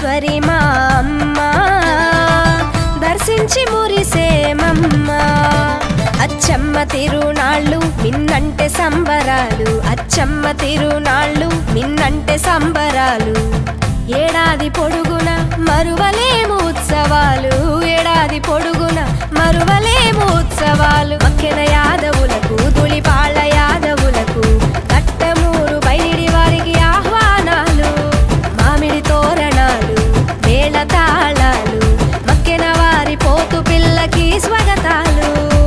పరమేశ్వరి మా అమ్మ దర్శించి మురిసేమమ్మ అచ్చమ్మ తిరునాళ్ళు మిన్నంటే సంబరాలు అచ్చమ్మ తిరునాళ్ళు మిన్నంటే సంబరాలు ఏడాది పొడుగున మరువలేము ఉత్సవాలు ఏడాది పొడుగున మరువలేము ఉత్సవాలు మక్కెన యాదవులకు దులిపాళ్ళ యాదవులకు కట్టమూరు బయడి వారికి ఆహ్వానాలు మామిడి తోరణాలు మేళ తాళాలు మక్కెన వారి పోతు పిల్లకి స్వాగతాలు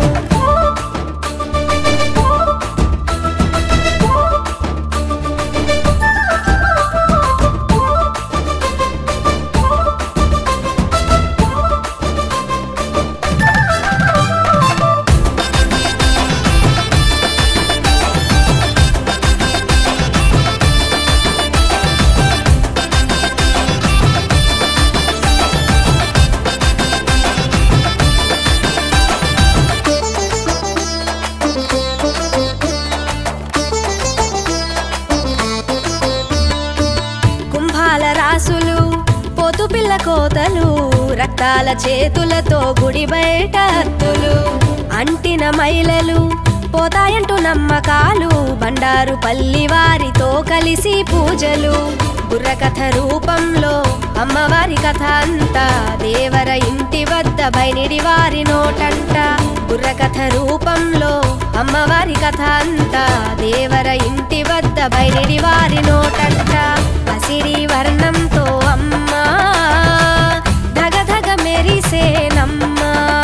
కుంభాల రాసులు పోతు పిల్ల కోతలు రక్తాల చేతులతో గుడి బయట హత్తులు అంటిన మైలలు పోతాయంటూ నమ్మకాలు బండారు పల్లి వారితో కలిసి పూజలు బుర్రకథ రూపంలో అమ్మవారి కథ అంతా దేవర ఇంటి వద్ద బైనిడి వారి నోటంట బుర్రకథ రూపంలో అమ్మవారి కథ అంతా దేవర ఇంటి వద్ద బైనిడి వారి నోటంట అసిరి వర్ణంతో అమ్మ ధగ ధగ మెరిసేనమ్మ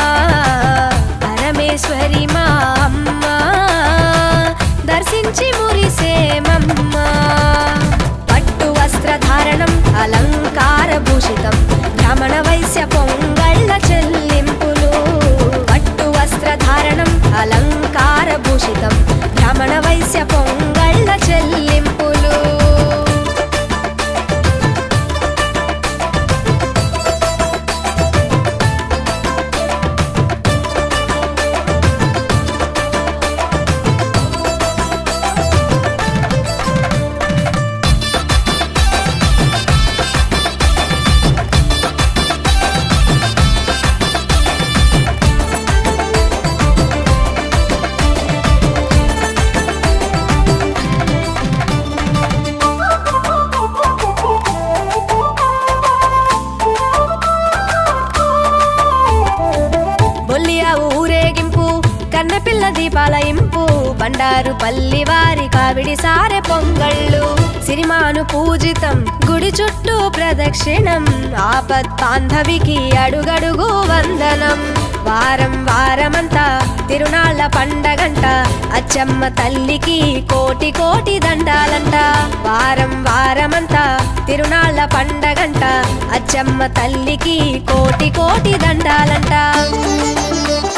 పరమేశ్వరి మా అమ్మ దర్శించి మురిసేమమ్మ పట్టు వస్త్రధారణం అలంకార భూషితం భ్రమణ వైశ్య పొంగళ్ళ చెల్లింపులు పట్టు వస్త్రధారణం అలంకార భూషితం భ్రమణ వైశ్య పొంగళ్ళ చెల్లింపులు బొల్లియా ఊరేగింపు కన్నపిల్ల దీపాల ఇంపు బండారు పల్లి వారి కావిడి సారె పొంగళ్ళు సిరిమాను పూజితం గుడి చుట్టూ ప్రదక్షిణం ఆపత్ బాంధవికి అడుగడుగు వందనం వారం వారమంతా తిరునాళ్ళ పండగంట అచ్చమ్మ తల్లికి కోటి కోటి దండాలంట వారం వారమంతా తిరునాళ్ళ పండగంట అచ్చమ్మ తల్లికి కోటి కోటి దండాలంట